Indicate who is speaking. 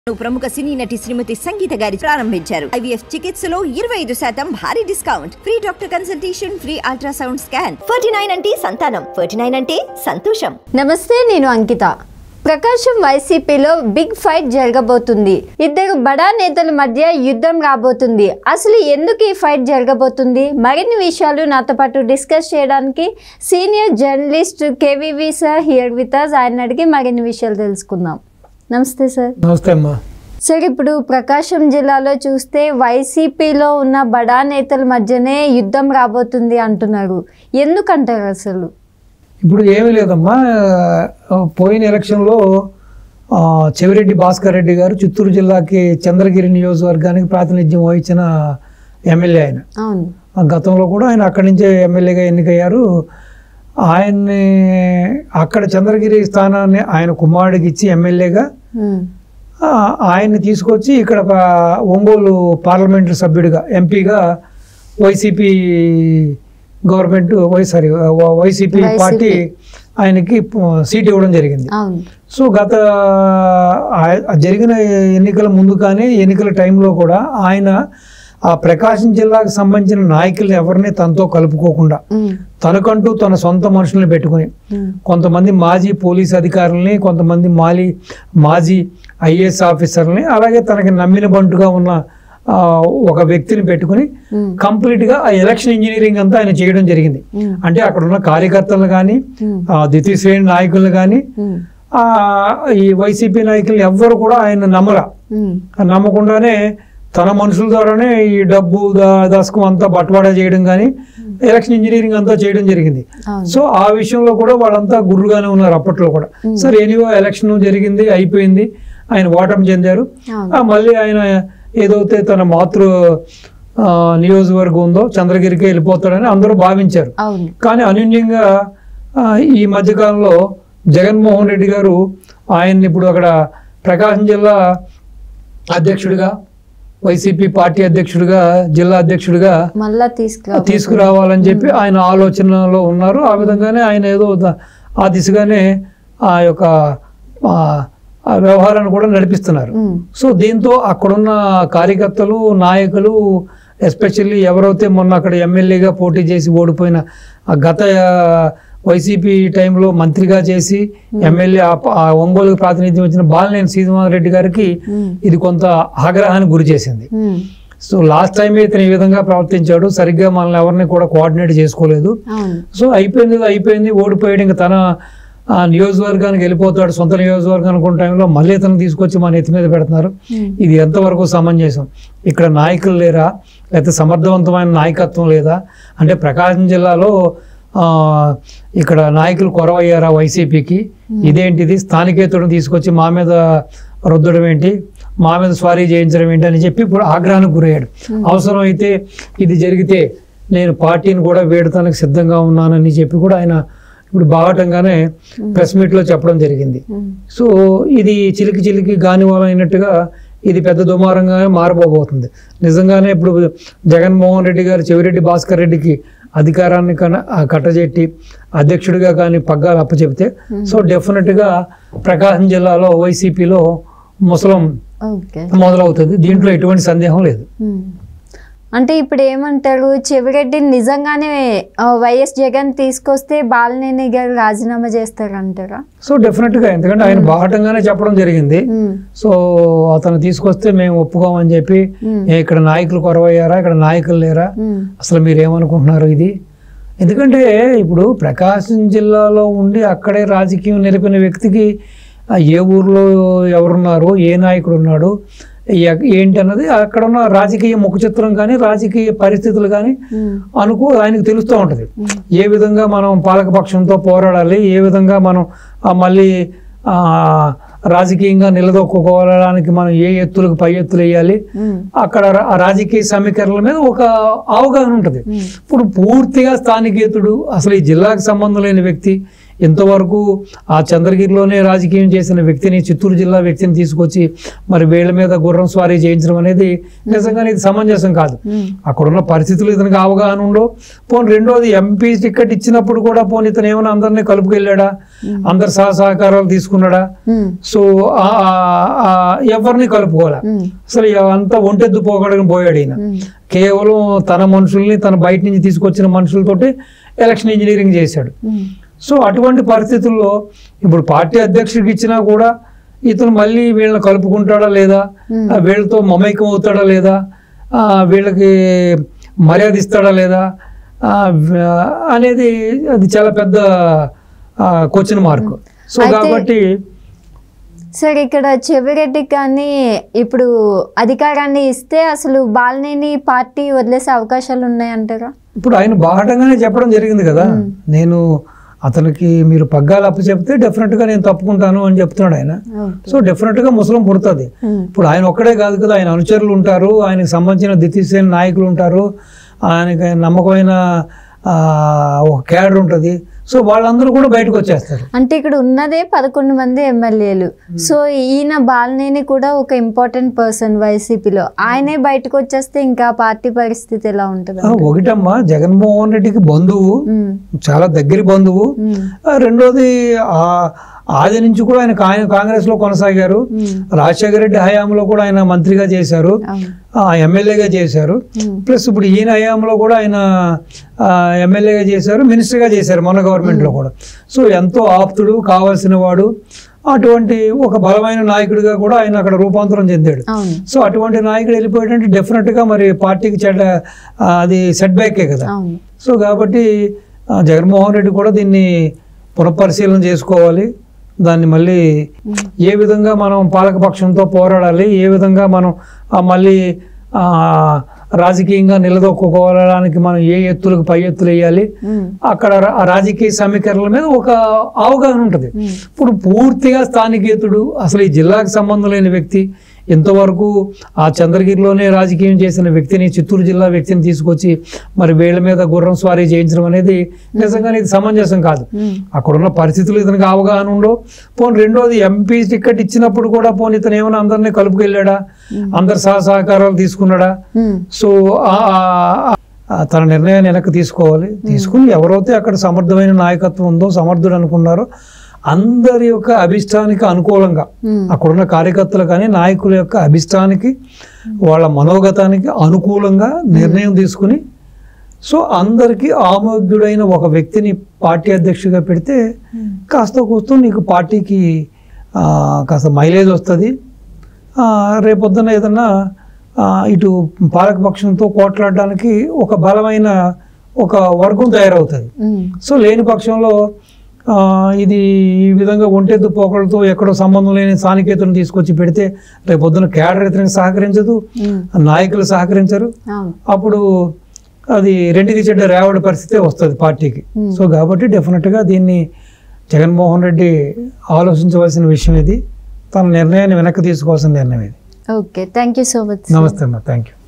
Speaker 1: ప్రముఖ సినీ నటి శ్రీమతి సంగీత గారి ప్రారంభించారు ఐవీఎఫ్ చికిత్సలో ఇరవై ఐదు శాతం భారీ discount free doctor consultation free ultrasound scan forty nine అంటే సంతానం ఫోర్టీ నైన్ అంటే సంతోషం
Speaker 2: నమస్తే నేను అంకిత ప్రకాశం వైసీపీలో బిగ్ ఫైట్ జరగబోతుంది ఇద్దరు బడా నేతల మధ్య యుద్ధం రాబోతుంది అసలు ఎందుకు ఈ ఫైట్ జరగబోతుంది మరిన్ని విషయాలు నాతో పాటు డిస్కస్ చేయడానికి senior journalist KVV sir here with us ఆయన అడిగి మరిన్ని విషయాలు తెలుసుకుందాం నమస్తే సార్
Speaker 3: నమస్తే అమ్మా
Speaker 2: సార్ ఇప్పుడు ప్రకాశం జిల్లాలో చూస్తే వైసీపీలో ఉన్న బడా నేతల మధ్యనే యుద్ధం రాబోతుంది అంటున్నారు ఎందుకంటారు అసలు
Speaker 3: ఇప్పుడు ఏమీ లేదమ్మా ఆ, పోయిన ఎలక్షన్లో ఆ, చెవిరెడ్డి భాస్కర్ రెడ్డి గారు చిత్తూరు జిల్లాకి చంద్రగిరి నియోజకవర్గానికి ప్రాతినిధ్యం వహించిన ఎమ్మెల్యే ఆయన
Speaker 2: అవును
Speaker 3: ఆ గతంలో కూడా ఆయన అక్కడి నుంచే ఎమ్మెల్యేగా ఎన్నికయ్యారు ఆయన్ని అక్కడ చంద్రగిరి స్థానాన్ని ఆయన కుమారుడికి ఇచ్చి ఎమ్మెల్యేగా
Speaker 2: ఉమ్.
Speaker 3: ఆ, ఆయన్ని తీసుకొచ్చి ఇక్కడ ప- ఒంగోలు పార్లమెంటరీ సభ్యుడిగా ఎంపీగా YCP government Y sorry YCP
Speaker 2: YCP.
Speaker 3: Party ఆయనకి ప- సీట్ ఇవ్వడం జరిగింది
Speaker 2: అవును
Speaker 3: సో గత ఆ- జరిగిన ఎన్నికల ముందు కానీ ఎన్నికల టైంలో కూడా ఆయన ఆ ప్రకాశం జిల్లాకు సంబంధించిన నాయకుల్ని ఎవరిని తనతో కలుపుకోకుండా
Speaker 2: ఉమ్.
Speaker 3: తనకంటూ తన సొంత మనుషుల్ని పెట్టుకుని
Speaker 2: ఉమ్.
Speaker 3: కొంతమంది మాజీ పోలీస్ అధికారులని కొంతమంది మాలి మాజీ ఐఏఎస్ ఆఫీసర్లని అలాగే తనకి నమ్మిన బంటుగా ఉన్న ఆ, ఒక వ్యక్తిని పెట్టుకుని
Speaker 2: ఉమ్.
Speaker 3: కంప్లీట్గా ఆ ఎలక్షన్ ఇంజనీరింగ్ అంతా ఆయన చేయడం జరిగింది
Speaker 2: ఉమ్.
Speaker 3: అంటే అక్కడ ఉన్న కార్యకర్తలను కానీ
Speaker 2: ఉమ్.
Speaker 3: ద్వితీయ శ్రేణి నాయకులను కానీ
Speaker 2: ఉమ్.
Speaker 3: ఆ, ఈ వైసీపీ నాయకులు ఎవ్వరు కూడా ఆయన నమ్మరా
Speaker 2: ఉమ్.
Speaker 3: నమ్మకుండానే తన మనుషుల ద్వారానే ఈ డబ్బు దా- దశకం అంతా బట్వాడా చేయడం కానీ ఎలక్షన్ ఇంజనీరింగ్ అంతా చేయడం జరిగింది
Speaker 2: అవును.
Speaker 3: సో ఆ విషయంలో కూడా వాళ్ళంతా గుర్రుగానే ఉన్నారు అప్పట్లో కూడా సరే ఎనివో ఎలక్షన్ జరిగింది అయిపోయింది ఆయన ఓటమి చెందారు
Speaker 2: అవును.
Speaker 3: ఆ, మళ్ళీ ఆయన ఏదైతే తన మాతృ ఆ, నియోజకవర్గం ఉందో చంద్రగిరికి వెళ్ళిపోతాడని అందరూ భావించారు
Speaker 2: అవును
Speaker 3: కానీ అనూన్యంగా ఆ, ఈ మధ్యకాలంలో జగన్మోహన్ రెడ్డి గారు ఆయన్ని ఇప్పుడు అక్కడ ప్రకాశం జిల్లా అధ్యక్షుడిగా వైసీపీ పార్టీ అధ్యక్షుడిగా జిల్లా అధ్యక్షుడిగా
Speaker 2: మళ్ళా తీసుకురా
Speaker 3: తీసుకురావాలని చెప్పి ఆయన ఆలోచనలో ఉన్నారు ఆ విధంగానే ఆయన ఏదో ద- ఆ దిశగానే ఆ యొక్క ఆ, ఆ వ్యవహారాన్ని కూడా నడిపిస్తున్నారు
Speaker 2: ఉమ్.
Speaker 3: సో దీంతో అక్కడున్న కార్యకర్తలు నాయకులు ఎస్పెషల్లీ ఎవరైతే మొన్న అక్కడ ఎమ్మెల్యేగా పోటీ చేసి ఓడిపోయిన ఆ గత ఆ, వైసీపీ టైంలో మంత్రిగా చేసి ఎమ్మెల్యే ఆ ప- ఆ ఒంగోలుకు ప్రాతినిధ్యం వచ్చిన బాలినేని శ్రీనివాసరెడ్డి గారికి
Speaker 2: ఉమ్.
Speaker 3: ఇది కొంత ఆగ్రహానికి గురి చేసింది
Speaker 2: ఉమ్.
Speaker 3: సో లాస్ట్ టైం ఇతను ఈ విధంగా ప్రవర్తించాడు సరిగ్గా మనల్ని ఎవరిని కూడా కోఆర్డినేట్ చేసుకోలేదు
Speaker 2: అవును
Speaker 3: సో అయిపోయింది ఏదో అయిపోయింది ఓడిపోయాడు ఇంకా తన ఆ, నియోజకవర్గానికి వెళ్ళిపోతాడు సొంత నియోజకవర్గం అనుకున్న టైంలో మళ్ళీ ఇతను తీసుకొచ్చి మన ఎత్తి మీద పెడుతున్నారు
Speaker 2: ఉమ్.
Speaker 3: ఇది ఎంతవరకు సమంజసం ఇక్కడ నాయకులు లేరా లేకపోతే సమర్థవంతమైన నాయకత్వం లేదా అంటే ప్రకాశం జిల్లాలో ఆ, ఇక్కడ నాయకులు కొరవయ్యారా వైసీపీకి ఇదేంటిది స్థానికేతుడిని తీసుకొచ్చి మా మీద రుద్దడం ఏంటి మా మీద స్వారీ చేయించడం ఏంటి అని చెప్పి ఇప్పుడు ఆగ్రహానికి గురయ్యాడు అవసరం అయితే ఇది జరిగితే నేను పార్టీని కూడా వేడటానికి సిద్ధంగా ఉన్నానని చెప్పి కూడా ఆయన ఇప్పుడు బాహటంగానే ప్రెస్ మీట్లో చెప్పడం జరిగింది
Speaker 2: ఉమ్.
Speaker 3: సో ఇది చిలికి చిలికి గానివాలం అయినట్టుగా ఇది పెద్ద దుమారంగా మారబోబోతుంది నిజంగానే ఇప్పుడు జగన్మోహన్ రెడ్డి గారు చెవిరెడ్డి భాస్కర్ రెడ్డికి అధికారాన్ని కన ఆ కట్టజెట్టి అధ్యక్షుడిగా కానీ పగ్గాలు అప్పచెప్తే సో డెఫినెట్గా ప్రకాశం జిల్లాలో వైసీపీలో ముసలం
Speaker 2: ఓకే
Speaker 3: మొదలవుతుంది దీంట్లో ఎటువంటి సందేహం లేదు
Speaker 2: ఉమ్. అంటే ఇప్పుడు ఏమంటారు చెవిరెడ్డి నిజంగానే ఆ, వైఎస్ జగన్ తీసుకొస్తే బాలినేని గారు రాజీనామా చేస్తారంటారా
Speaker 3: సో డెఫినెట్గా ఎందుకంటే ఆయన బాహటంగానే చెప్పడం జరిగింది
Speaker 2: ఉమ్.
Speaker 3: సో అతను తీసుకొస్తే మేము ఒప్పుకోమని చెప్పి
Speaker 2: ఉమ్.
Speaker 3: "ఏ, ఇక్కడ నాయకులు కొరవయ్యారా ఇక్కడ నాయకులు లేరా
Speaker 2: ఉమ్.
Speaker 3: అసలు మీరు ఏమనుకుంటున్నారు ఇది ఎందుకంటే ఇప్పుడు ప్రకాశం జిల్లాలో ఉండి అక్కడే రాజకీయం నిలిపిన వ్యక్తికి ఆ, ఏ ఊర్లో ఎవరున్నారు ఏ నాయకుడు ఉన్నాడు ఎ- ఏంటి అన్నది అక్కడ ఉన్న రాజకీయ ముఖ చిత్రం కానీ రాజకీయ పరిస్థితులు కానీ
Speaker 2: ఉమ్.
Speaker 3: అనుకో ఆయనకు తెలుస్తూ ఉంటుంది ఏ విధంగా మనం పాలకపక్షంతో పోరాడాలి ఏ విధంగా మనం ఆ, మళ్ళీ ఆ, రాజకీయంగా నిలదొక్కుకోవడానికి మనం ఏ ఎత్తులకు పై ఎత్తులు వేయాలి
Speaker 2: ఉమ్.
Speaker 3: అక్కడ రా- ఆ రాజకీయ సమీకరణల మీద ఒక అవగాహన ఉంటుంది
Speaker 2: ఉమ్.
Speaker 3: ఇప్పుడు పూర్తిగా స్థానికేతుడు అసలు ఈ జిల్లాకు సంబంధం లేని వ్యక్తి ఇంతవరకు ఆ చంద్రగిరిలోనే రాజకీయం చేసిన వ్యక్తిని చిత్తూరు జిల్లా వ్యక్తిని తీసుకొచ్చి మరి వీళ్ళ మీద గుర్రం స్వారీ చేయించడం అనేది నిజంగానే ఇది సమంజసం కాదు
Speaker 2: ఉమ్,
Speaker 3: అక్కడున్న పరిస్థితులు ఇతనికి అవగాహన ఉండో పోనీ రెండోది ఎంపీ టికెట్ ఇచ్చినప్పుడు కూడా పోనీ ఇతను ఏమైనా అందరినీ కలుపుకెళ్ళాడా అందరు సహ సహకారాలు తీసుకున్నాడా
Speaker 2: ఉమ్,
Speaker 3: సో ఆ- ఆ- ఆ ఎవరిని కలుపుకోవాలా
Speaker 2: ఉమ్,
Speaker 3: అసలు అంతా ఒంటెద్దు పోగడని పోయాడు ఈయన
Speaker 2: ఉమ్,
Speaker 3: కేవలం తన మనుషుల్ని తన బయట నుంచి తీసుకొచ్చిన మనుషులతోటి ఎలక్షన్ ఇంజనీరింగ్ చేశాడు
Speaker 2: ఉమ్,
Speaker 3: సో అటువంటి పరిస్థితుల్లో ఇప్పుడు పార్టీ అధ్యక్షుడికి ఇచ్చినా కూడా ఇతను మళ్ళీ వీళ్ళని కలుపుకుంటాడా లేదా
Speaker 2: Hmm.
Speaker 3: ఆ, వీళ్ళతో మమైకం అవుతాడా లేదా ఆ, వీళ్ళకి మర్యాద ఇస్తాడా లేదా ఆ, వ- అనేది అది చాలా పెద్ద క్వశ్చన్ మార్క్ సో
Speaker 2: అయితే-
Speaker 3: కాబట్టి
Speaker 2: సార్ ఇక్కడ చెవిరెడ్డి కానీ ఇప్పుడు అధికారాన్ని ఇస్తే అసలు బాలినేని పార్టీ వదిలేసే అవకాశాలు ఉన్నాయంటారా
Speaker 3: ఇప్పుడు ఆయన బాహటంగానే చెప్పడం జరిగింది కదా నేను అతనికి మీరు పగ్గాలు అప్పు చెప్తే డెఫినెట్గా నేను తప్పుకుంటాను అని చెప్తున్నాడు ఆయన సో డెఫినెట్గా ముసలం పుడుతుంది
Speaker 2: ఉమ్,
Speaker 3: ఇప్పుడు ఆయన ఒక్కడే కాదు కదా ఆయన అనుచరులు ఉంటారు ఆయనకు సంబంధించిన దితిశ్రేణి నాయకులు ఉంటారు ఆయనకి నమ్మకమైన ఆ, ఒక క్యాడర్ ఉంటుంది సో వాళ్ళందరూ కూడా బయటకు వచ్చేస్తారు
Speaker 2: అంటే ఇక్కడ ఉన్నదే పదకొండు మంది ఎమ్మెల్యేలు సో ఈయన బాలినేని కూడా ఒక ఇంపార్టెంట్ పర్సన్ వైసీపీలో ఆయనే బయటకు వచ్చేస్తే ఇంకా పార్టీ పరిస్థితి ఎలా ఉంటుంది
Speaker 3: ఆ, ఒకటమ్మా జగన్మోహన్ రెడ్డికి బంధువు
Speaker 2: ఉమ్,
Speaker 3: చాలా దగ్గరి బంధువు
Speaker 2: ఉమ్,
Speaker 3: ఆ, రెండోది ఆ ఆది నుంచి కూడా ఆయన కా- కాంగ్రెస్ లో కొనసాగారు
Speaker 2: ఉమ్,
Speaker 3: రాజశేఖర రెడ్డి హయాంలో కూడా ఆయన మంత్రిగా చేశారు
Speaker 2: అవును
Speaker 3: ఆ, ఎమ్మెల్యేగా చేశారు
Speaker 2: ఉమ్,
Speaker 3: ప్లస్ ఇప్పుడు ఈయన హయాంలో కూడా ఆయన ఆ, ఎమ్మెల్యేగా చేశారు మినిస్టర్గా చేశారు మన గవర్నమెంట్లో కూడా సో ఎంతో ఆప్తుడు కావాల్సిన వాడు అటువంటి ఒక బలమైన నాయకుడిగా కూడా ఆయన అక్కడ రూపాంతరం చెందాడు
Speaker 2: అవును
Speaker 3: సో అటువంటి నాయకుడు వెళ్ళిపోయాడంటే డెఫినెట్గా మరి పార్టీకి చెడ్డ ఆ, అది సెట్ బ్యాకే కదా
Speaker 2: అవును
Speaker 3: సో కాబట్టి ఆ, జగన్మోహన్ రెడ్డి కూడా దీన్ని పునఃపరిశీలన చేసుకోవాలి దాన్ని మళ్ళీ ఏ విధంగా మనం పాలకపక్షంతో పోరాడాలి ఏ విధంగా మనం ఆ, మళ్ళీ ఆ, రాజకీయంగా నిలదొక్కుకోవడానికి మనం ఏ ఎత్తులకు పై ఎత్తులు వేయాలి
Speaker 2: ఉమ్,
Speaker 3: అక్కడ రా- ఆ రాజకీయ సమీకరణల మీద ఒక అవగాహన ఉంటుంది
Speaker 2: ఉమ్,
Speaker 3: ఇప్పుడు పూర్తిగా స్థానికేతుడు అసలు ఈ జిల్లాకు సంబంధం లేని వ్యక్తి ఇంతవరకు ఆ చంద్రగిరిలోనే రాజకీయం చేసిన వ్యక్తిని చిత్తూరు జిల్లా వ్యక్తిని తీసుకొచ్చి మరి వీళ్ళ మీద గుర్రం స్వారీ చేయించడం అనేది నిజంగానే ఇది సమంజసం కాదు
Speaker 2: ఉమ్,
Speaker 3: అక్కడున్న పరిస్థితులు ఇతనికి అవగాహన ఉండో పోనీ రెండోది ఎంపీ టికెట్ ఇచ్చినప్పుడు కూడా పోనీ ఇతను ఏమైనా అందరినీ కలుపుకెళ్ళాడా అందరు సహ సహకారాలు తీసుకున్నాడా
Speaker 2: ఉమ్,
Speaker 3: సో ఆ- ఆ- ఆ తన నిర్ణయాన్ని వెనక్కి తీసుకోవాలి తీసుకుని ఎవరైతే అక్కడ సమర్థమైన నాయకత్వం ఉందో సమర్థుడు అనుకున్నారో అందరి యొక్క అభిష్టానికి అనుకూలంగా
Speaker 2: ఉమ్,
Speaker 3: అక్కడున్న కార్యకర్తలు కానీ నాయకుల యొక్క అభిష్టానికి వాళ్ళ మనోగతానికి అనుకూలంగా నిర్ణయం తీసుకుని సో అందరికీ ఆమోగ్యుడైన ఒక వ్యక్తిని పార్టీ అధ్యక్షుడిగా పెడితే కాస్త కూస్తూ నీకు పార్టీకి ఆ, కాస్త మైలేజ్ వస్తుంది రేపొద్దున ఏదన్నా ఆ, ఇటు పాలకపక్షంతో పోట్లాడడానికి ఒక బలమైన ఒక వర్గం తయారవుతుంది
Speaker 2: ఉమ్,
Speaker 3: సో లేని పక్షంలో ఆ, ఇది ఈ విధంగా ఒంటెద్దు పోకలతో ఎక్కడో సంబంధం లేని స్థానికేతులను తీసుకొచ్చి పెడితే రేపు పొద్దున కేడర్ ఇతనికి సహకరించదు
Speaker 2: ఉమ్,
Speaker 3: నాయకులు సహకరించరు
Speaker 2: అవును
Speaker 3: అప్పుడు అది రెండుకి చెడ్డ రేవడి పరిస్థితే వస్తుంది పార్టీకి
Speaker 2: Hmm.
Speaker 3: సో కాబట్టి డెఫినెట్గా దీన్ని జగన్మోహన్ రెడ్డి ఆలోచించవలసిన విషయం ఇది తన నిర్ణయాన్ని వెనక్కి తీసుకోవాల్సిన నిర్ణయం ఇది
Speaker 2: okay thank you so much
Speaker 3: నమస్తే అమ్మా థ్యాంక్ యూ